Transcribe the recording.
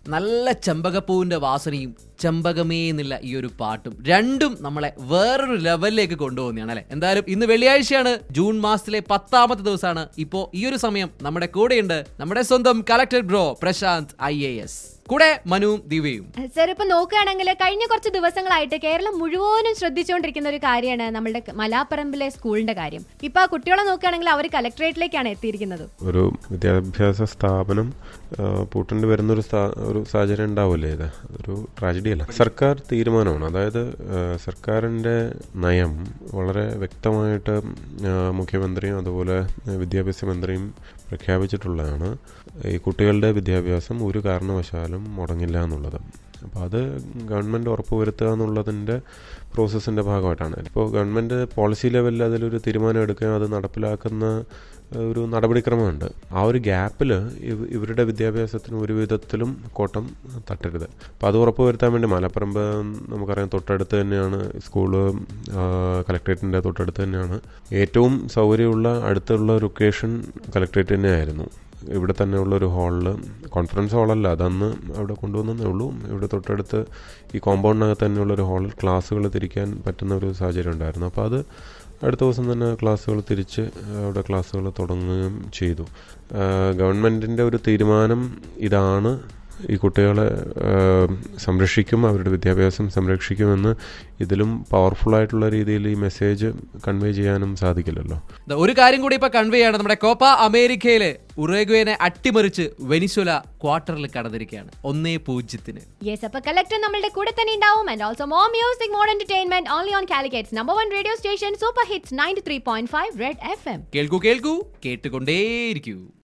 നല്ല ചെമ്പകപ്പൂവിന്റെ വാസനയും ചെമ്പകമേ എന്നുള്ള ഈ ഒരു പാട്ടും രണ്ടും നമ്മളെ വേറൊരു ലെവലിലേക്ക് കൊണ്ടുപോകുന്നതാണ് അല്ലെ എന്തായാലും ഇന്ന് വെള്ളിയാഴ്ചയാണ് ജൂൺ മാസത്തിലെ പത്താമത്തെ ദിവസമാണ് ഇപ്പോ ഈ ഒരു സമയം നമ്മുടെ കൂടെയുണ്ട് നമ്മുടെ സ്വന്തം collector bro Prashant I A S കൂടെ മനുവും ദിവ്യയും സർ ഇപ്പൊ നോക്കുകയാണെങ്കിൽ കഴിഞ്ഞ കുറച്ച് ദിവസങ്ങളായിട്ട് കേരളം മുഴുവനും ശ്രദ്ധിച്ചുകൊണ്ടിരിക്കുന്ന ഒരു കാര്യമാണ് നമ്മുടെ മലാപ്പറമ്പിലെ സ്കൂളിന്റെ കാര്യം ഇപ്പൊ ആ കുട്ടികളെ നോക്കുകയാണെങ്കിൽ അവർ കലക്ടറേറ്റിലേക്കാണ് എത്തിയിരിക്കുന്നത് ഒരു വിദ്യാഭ്യാസ സ്ഥാപനം ആ, പൂട്ടേണ്ടി വരുന്ന ഒരു സ്ഥാ- ഒരു സാഹചര്യം ഉണ്ടാവില്ലേ ഇത് ഒരു ട്രാജഡി അല്ല സർക്കാർ തീരുമാനമാണ് അതായത് ആ, സർക്കാരിൻ്റെ നയം വളരെ വ്യക്തമായിട്ട് ആ, മുഖ്യമന്ത്രിയും അതുപോലെ വിദ്യാഭ്യാസ മന്ത്രിയും പ്രഖ്യാപിച്ചിട്ടുള്ളതാണ് ഈ കുട്ടികളുടെ വിദ്യാഭ്യാസം ഒരു കാരണവശാലും മുടങ്ങില്ല എന്നുള്ളത് അപ്പോൾ അത് ഗവൺമെൻറ് ഉറപ്പുവരുത്തുക എന്നുള്ളതിൻ്റെ പ്രോസസ്സിൻ്റെ ഭാഗമായിട്ടാണ് ഇപ്പോൾ ഗവൺമെൻറ് പോളിസി ലെവലിൽ അതിലൊരു തീരുമാനം എടുക്കുകയും അത് നടപ്പിലാക്കുന്ന ഒരു നടപടിക്രമമുണ്ട് ആ ഒരു ഗ്യാപ്പിൽ ഇവരുടെ വിദ്യാഭ്യാസത്തിന് ഒരു വിധത്തിലും കോട്ടം തട്ടരുത് അപ്പോൾ അത് ഉറപ്പുവരുത്താൻ വേണ്ടി മലപ്പറമ്പ് നമുക്കറിയാം തൊട്ടടുത്ത് തന്നെയാണ് സ്കൂള് കലക്ട്രേറ്റിൻ്റെ തൊട്ടടുത്ത് തന്നെയാണ് ഏറ്റവും സൗകര്യമുള്ള അടുത്തുള്ള ലൊക്കേഷൻ കലക്ട്രേറ്റ് തന്നെയായിരുന്നു ഇവിടെ തന്നെയുള്ള ഒരു ഹാളിൽ കോൺഫറൻസ് ഹാളല്ല അതന്ന് അവിടെ കൊണ്ടുവന്നേ ഉള്ളൂ ഇവിടെ തൊട്ടടുത്ത് ഈ കോമ്പൗണ്ടിനകത്ത് തന്നെയുള്ള ഒരു ഹാളിൽ ക്ലാസ്സുകൾ തിരിക്കാൻ പറ്റുന്ന ഒരു സാഹചര്യം ഉണ്ടായിരുന്നു അപ്പോൾ അത് അടുത്ത ദിവസം തന്നെ ക്ലാസ്സുകൾ തിരിച്ച് അവിടെ ക്ലാസ്സുകൾ തുടങ്ങുകയും ചെയ്തു ഗവൺമെൻറ്റിൻ്റെ ഒരു തീരുമാനം ഇതാണ് ഈ കുട്ടികളെ ആ, സംരക്ഷിക്കും അവരുടെ വിദ്യാഭ്യാസം സംരക്ഷിക്കുമെന്ന് ഇതിലും പവർഫുൾ ആയിട്ടുള്ള രീതിയിൽ ഈ മെസ്സേജ് കൺവേ ചെയ്യാനും സാധിക്കില്ലല്ലോ ദാ ഒരു കാര്യം കൂടി ഇപ്പൊ കൺവേ ആണ് നമ്മുടെ കോപ്പ അമേരിക്കയില് ഉറുഗ്വേനെ അട്ടിമറിച്ച് വെനിസുല ക്വാർട്ടറിൽ കടന്നിരിക്കുകയാണ് ഒന്നേ പൂജ്യത്തിന് യെസ് അപ്പൊ കളക്ടർ നമ്മളുടെ കൂടെ തന്നെ ഉണ്ടാവും and also more music more entertainment only on Calicut's number one radio station super hits ninety three point five red F M കേൾക്കൂ കേൾക്കൂ കേട്ടുകൊണ്ടേയിരിക്കൂ